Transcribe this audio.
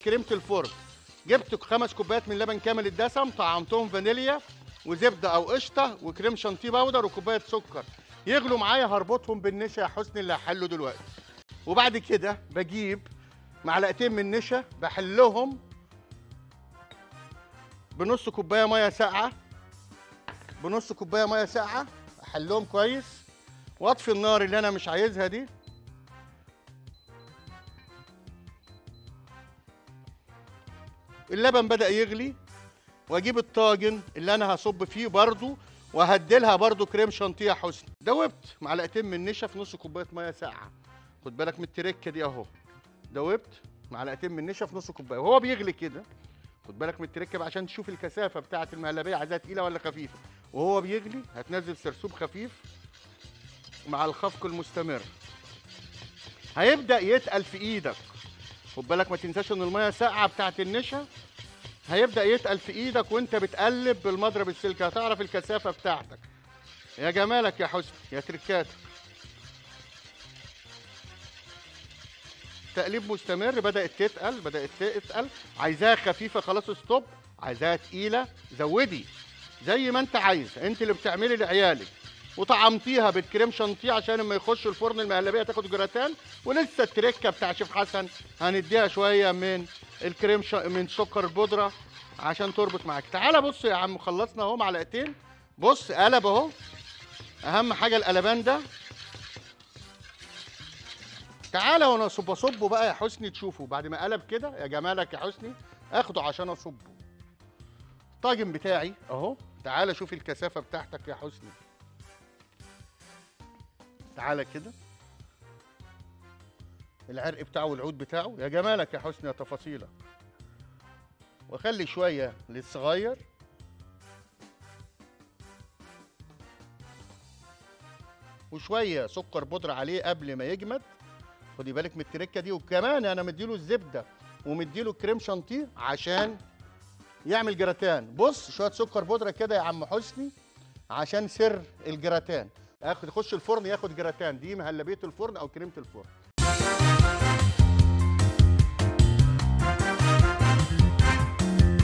كريمه الفرن جبت خمس كوبايات من لبن كامل الدسم طعمتهم فانيليا وزبده او قشطه وكريم شانتيه باودر وكوبايه سكر يغلوا معايا هربطهم بالنشا يا حسني اللي هحله دلوقتي وبعد كده بجيب معلقتين من نشا بحلهم بنص كوبايه ميه ساقعه بنص كوبايه ميه ساقعه احلهم كويس واطفي النار اللي انا مش عايزها دي اللبن بدا يغلي واجيب الطاجن اللي انا هصب فيه برضو وهديلها برضو كريم شانتيه يا حسني دوبت معلقتين من نشا في نص كوبايه ميه ساقعه خد بالك من التركه دي اهو دوبت معلقتين من نشا في نص كوبايه وهو بيغلي كده خد بالك من التركه بقى عشان تشوف الكثافه بتاعه المهلبيه عايزاها تقيله ولا خفيفه وهو بيغلي هتنزل سرسوب خفيف مع الخفق المستمر هيبدا يتقل في ايدك خد بالك ما تنساش ان الميه ساقعه بتاعه النشا هيبدا يتقل في ايدك وانت بتقلب بالمضرب السلك هتعرف الكثافه بتاعتك يا جمالك يا حسن يا تركاتك تقليب مستمر بدات تتقل بدات تتقل عايزاها خفيفه خلاص ستوب عايزاها تقيله زودي زي ما انت عايز انت اللي بتعملي لعيالك وطعمتيها بالكريم شانتيه عشان لما يخش الفرن المهلبيه تاخد جراتان ولسه التركه بتاع شيف حسن هنديها شويه من الكريم ش... من سكر البودره عشان تربط معاك تعالى بص يا عم خلصنا اهو معلقتين بص قلب اهو اهم حاجه القلبان ده تعالى وانا اصب اصبه بقى يا حسني تشوفه بعد ما قلب كده يا جمالك يا حسني اخده عشان اصبه الطاجن بتاعي اهو تعالى شوف الكثافه بتاعتك يا حسني تعالى كده العرق بتاعه والعود بتاعه يا جمالك يا حسني يا تفاصيلك واخلي شويه للصغير وشويه سكر بودره عليه قبل ما يجمد خدي بالك من التركه دي وكمان انا مديله الزبده ومديله كريم شانتيه عشان يعمل جراتان بص شويه سكر بودره كده يا عم حسني عشان سر الجراتان اخد يخش الفرن ياخد جراتان دي مهلبيه الفرن او كريمه الفرن